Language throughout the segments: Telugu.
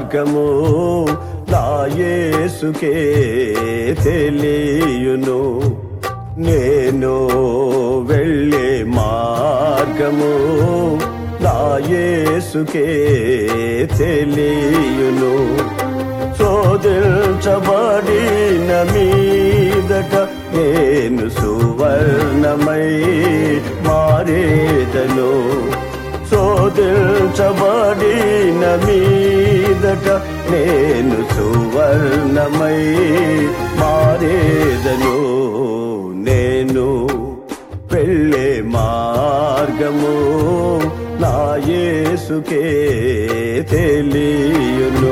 మార్గము నా యేసుకే తెలియును నేను వెళ్ళే మార్గము నా యేసుకే తెలియును శోధించబడిన మీదట నేను సువర్ణమై మారేదను శోధించబడిన మీదట నేను సువర్ణమై మారేదను నేను వెళ్ళే మార్గము నా యేసుకే తెలియును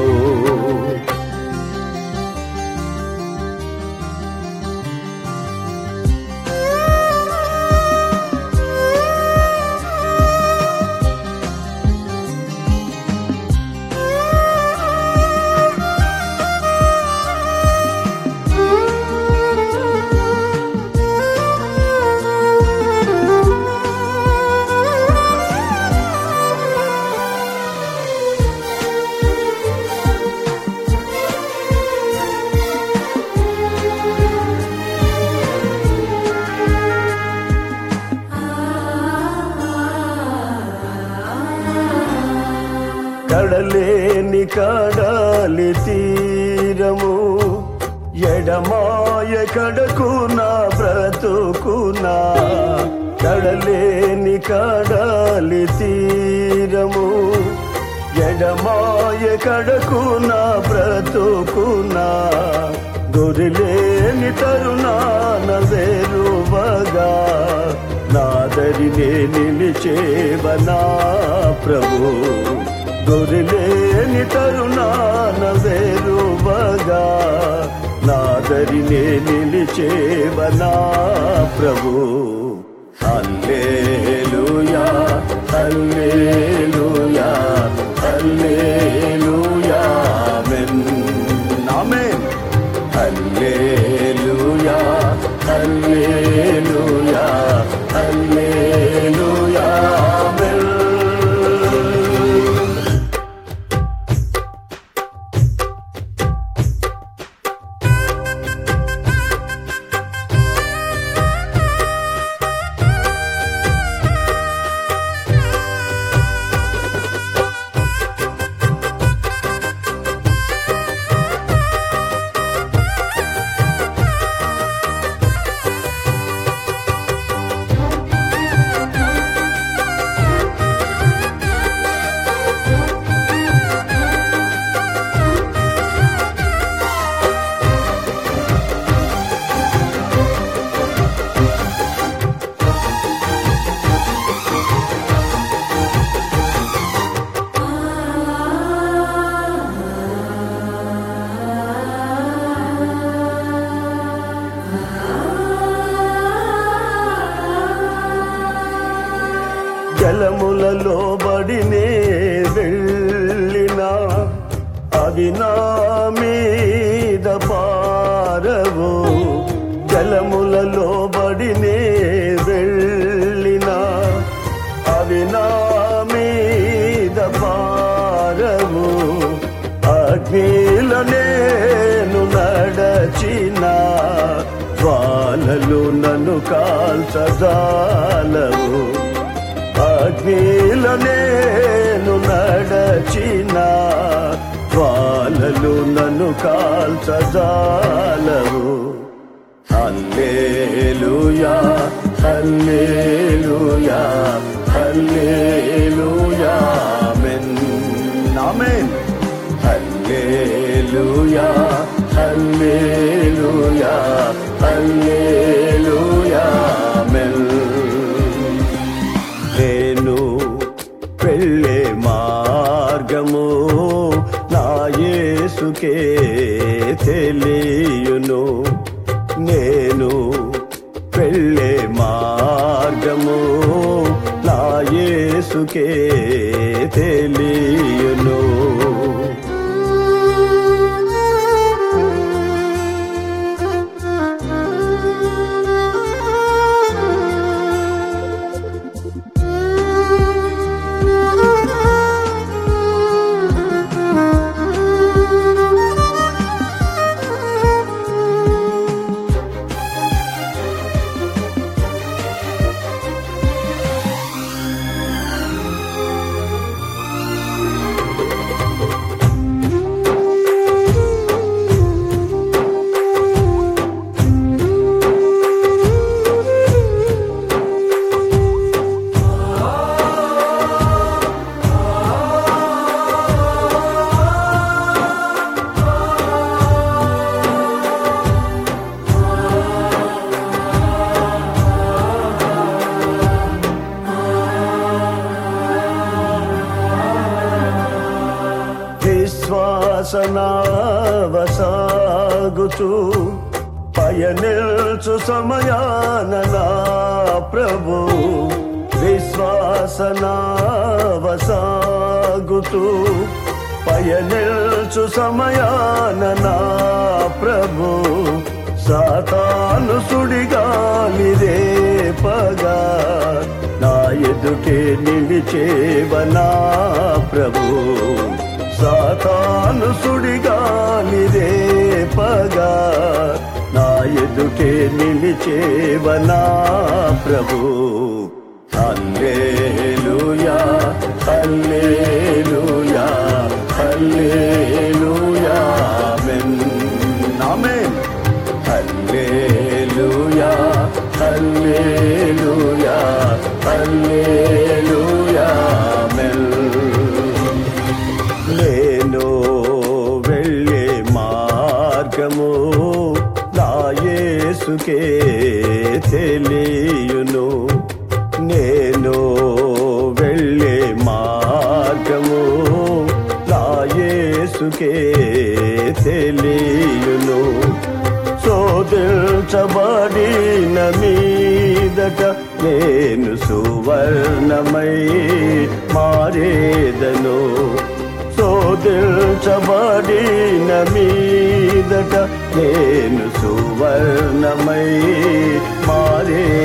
కడలేని కడలి తీరము ఎడమాయ కడకునా బ్రతుకునా కడలేని కడలి తీరము ఎడమాయ కడకునా బ్రతుకునా గురిలేని తరుణాన వేరువగా నాదరినే నిలిచేవనా ప్రభు గొరిలేని తరుణాన వేరువగా నాదరినే నిలిచేవనా ప్రభు హల్లేలూయా హల్లేలూయా హల్లేలూయా ఆమేన్ ఆమేన్ హల్లేలూయా హల్లేలూయా హల్లేలూయా ఆమేన్ జలములలో బడినే వెళ్ళినా అవి నా మీద పారవు జలములలో బడినే వెళ్ళినా అవి నా మీద పారవు అగ్నిల నేను నడచిన వాళ్ళలు నన్ను కాల్చజాలవు అగ్నిల నేను నడచిన వాళ్ళలు నన్ను కాల్చజాలవు హల్లేలూయా హల్లేలూయా హల్లేలూయా ఆమేన్ ఆమేన్ హల్లేలూయా హల్లేలూయా హల్లేలూయా ఆమేన్ నేను వెళ్ళే మార్గము నా యేసుకే తెలియును నేను వెళ్ళే మార్గము నా యేసుకే తెలియును Thank you. సాగుచూ పయనిల్చు సమయాన నా ప్రభు విశ్వాసనావసాగుతూ పయనిల్చు సమయాన నా ప్రభు సాతాను సుడిగాలిదే పగా నా ఎదుటే నిలిచేవనా ప్రభు సాతాను సుడిగాలిదే పగా నా ఎదుటే నిలిచేవనా ప్రభు హల్లెలూయా హల్లెలూయా హల్లెలూయా ఆమేన్ ఆమేన్ హల్లెలూయా హల్లెలూయా హల్లెలూయా ఆమేన్ నేను వెళ్ళే మార్గము నా యేసుకే తెలియును నేను వెళ్ళే మార్గము నా యేసుకే తెలియును శోధించబడిన మీదట నేను సువర్ణమై మారేదను శోధించబడిన మీదట నేను సువర్ణమై మారే